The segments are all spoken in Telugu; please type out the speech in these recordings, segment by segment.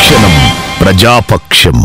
ప్రతిక్షణం ప్రజాపక్షం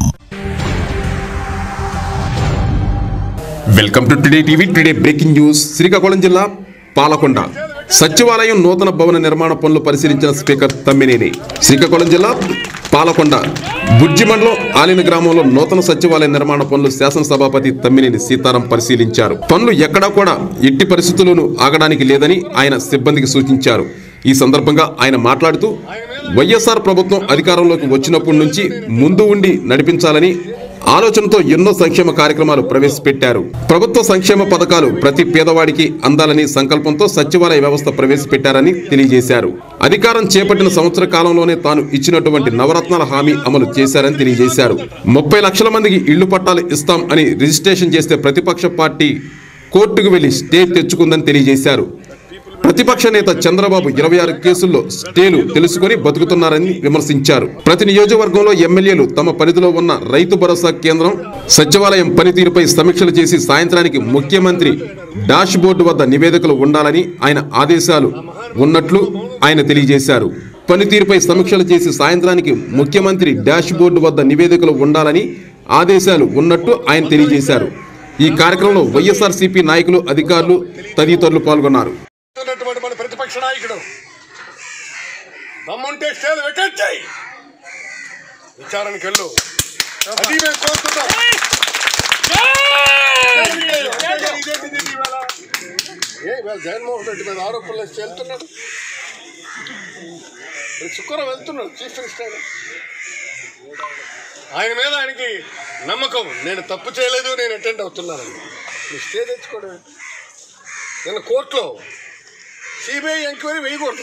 welcome to today TV today breaking news Srikakulam జిల్లా పాలకొండ సచివాలయం నూతన భవన నిర్మాణ పనులు పరిశీలించిన స్పీకర్ తమ్మినేని శ్రీకాకుళం జిల్లా పాలకొండ బుజ్జి మండలం ఆలిన గ్రామంలో నూతన సచివాలయ నిర్మాణ పనులు శాసనసభాపతి తమ్మినేని సీతారాం పరిశీలించారు పనులు ఎక్కడా కూడా ఎట్టి పరిస్థితుల్లోనూ ఆగడానికి లేదని ఆయన సిబ్బందికి సూచించారు ఈ సందర్భంగా ఆయన మాట్లాడుతూ వైఎస్ఆర్ ప్రభుత్వం అధికారంలోకి వచ్చినప్పటి నుంచి ముందు ఉండి నడిపించాలని ఆలోచనతో ఎన్నో సంక్షేమ కార్యక్రమాలు ప్రవేశపెట్టారు ప్రభుత్వ సంక్షేమ పథకాలు ప్రతి పేదవాడికి అందాలని సంకల్పంతో సచివాలయ వ్యవస్థ ప్రవేశపెట్టారని తెలియజేశారు అధికారం చేపట్టిన సంవత్సర కాలంలోనే తాను ఇచ్చినటువంటి నవరత్నాల హామీ అమలు చేశారని తెలియజేశారు ముప్పై లక్షల మందికి ఇళ్లు పట్టాలు ఇస్తాం అని రిజిస్ట్రేషన్ చేస్తే ప్రతిపక్ష పార్టీ కోర్టుకు వెళ్లి స్టే తెచ్చుకుందని తెలియజేశారు ప్రతిపక్ష నేత చంద్రబాబు ఇరవై ఆరు కేసుల్లో స్టేలు తెలుసుకొని బతుకుతున్నారని విమర్శించారు ప్రతి నియోజకవర్గంలో ఎమ్మెల్యేలు తమ పరిధిలో ఉన్న రైతు భరోసా కేంద్రం సచివాలయం పనితీరుపై సమీక్షలు చేసి సాయంత్రానికి ముఖ్యమంత్రి డాష్ బోర్డు వద్ద నివేదికలు ఉండాలని ఆయన ఆదేశాలు ఉన్నట్లు ఆయన తెలియజేశారు పనితీరుపై సమీక్షలు చేసి సాయంత్రానికి ముఖ్యమంత్రి డాష్ బోర్డు వద్ద నివేదికలు ఉండాలని ఆదేశాలు ఉన్నట్టు ఆయన తెలియజేశారు ఈ కార్యక్రమంలో వైఎస్ఆర్సీపీ నాయకులు అధికారులు తదితరులు పాల్గొన్నారు ఉన్నటువంటి మన ప్రతిపక్ష నాయకుడు దమ్ముంటే స్టేలు పెట్టేచ్చాయి విచారణకి వెళ్ళు అది మేము కోరుతున్నాం ఇదేంటిది ఇవాళ? ఏ ఇవాళ జగన్మోహన్ రెడ్డి మీద ఆరోపణలు వేసి వెళ్తున్నాడు రేపు శుక్రవారం వెళ్తున్నాడు చీఫ్ మినిస్టర్ ఆయన. ఆయన మీద ఆయనకి నమ్మకం నేను తప్పు చేయలేదు నేను అటెండ్ అవుతున్నానని నువ్వు స్టే తెచ్చుకోవడం ఏంటి? నిన్న కోర్టులో సిబిఐ ఎంక్వైరీ వేయకూడదు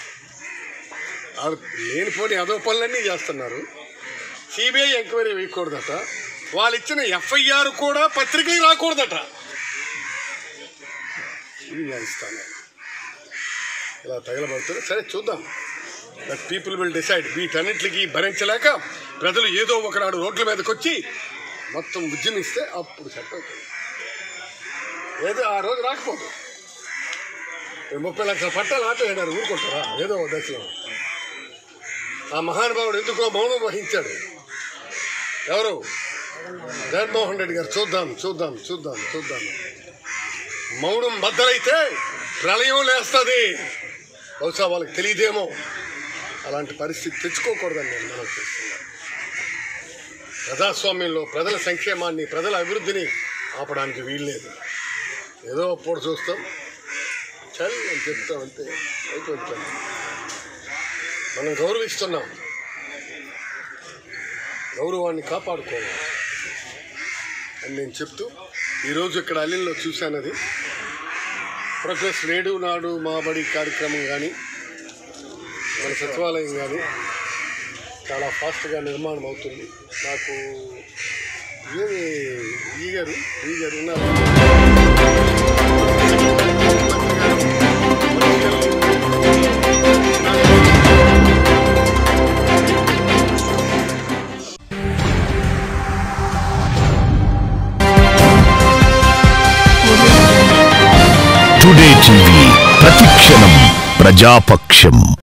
లేనిపోని అదో పనులన్నీ చేస్తున్నారు సిబిఐ ఎంక్వైరీ వేయకూడదట వాళ్ళు ఇచ్చిన ఎఫ్ఐఆర్ కూడా పత్రికకి రాకూడదట ఇది న్యాయస్థానం ఇలా తగలబడుతుంది సరే చూద్దాం దట్ పీపుల్ విల్ డిసైడ్ వీటన్నిటికి భరించలేక ప్రజలు ఏదో ఒకనాడు రోడ్ల మీదకి వచ్చి మొత్తం ఉద్యమిస్తే అప్పుడు సెట్ అవుతుంది ఏదో ఆ రోజు రాకపోదు ఈ ముప్పై లక్షల పట్టాలు ఆటో వేయడారు ఊరుకుంటారా ఏదో ఒక దశలో ఆ మహానుభావుడు ఎందుకో మౌనం వహించాడు ఎవరు జగన్మోహన్ రెడ్డి గారు చూద్దాం చూద్దాం చూద్దాం చూద్దాం మౌనం బద్దలైతే ప్రళయం లేస్తుంది బహుశా వాళ్ళకి తెలియదేమో అలాంటి పరిస్థితి తెచ్చుకోకూడదని నేను మనం చేస్తున్నాను ప్రజాస్వామ్యంలో ప్రజల సంక్షేమాన్ని ప్రజల అభివృద్ధిని ఆపడానికి వీల్లేదు ఏదో అప్పుడు చూస్తాం చల్ అని చెప్తాం అంతే అయిపోతుంది మనం గౌరవిస్తున్నాం గౌరవాన్ని కాపాడుకోవాలి అని నేను చెప్తూ ఈరోజు ఇక్కడ అల్లిలో చూశానది ప్రోగ్రెస్ నేడు నాడు మాబడి కార్యక్రమం కానీ మన సచివాలయం కానీ చాలా ఫాస్ట్గా నిర్మాణం అవుతుంది నాకు ఏమి ఈ గారు ఈ గారు ఉన్నారు టుడే టీవీ ప్రతిక్షణం ప్రజాపక్షం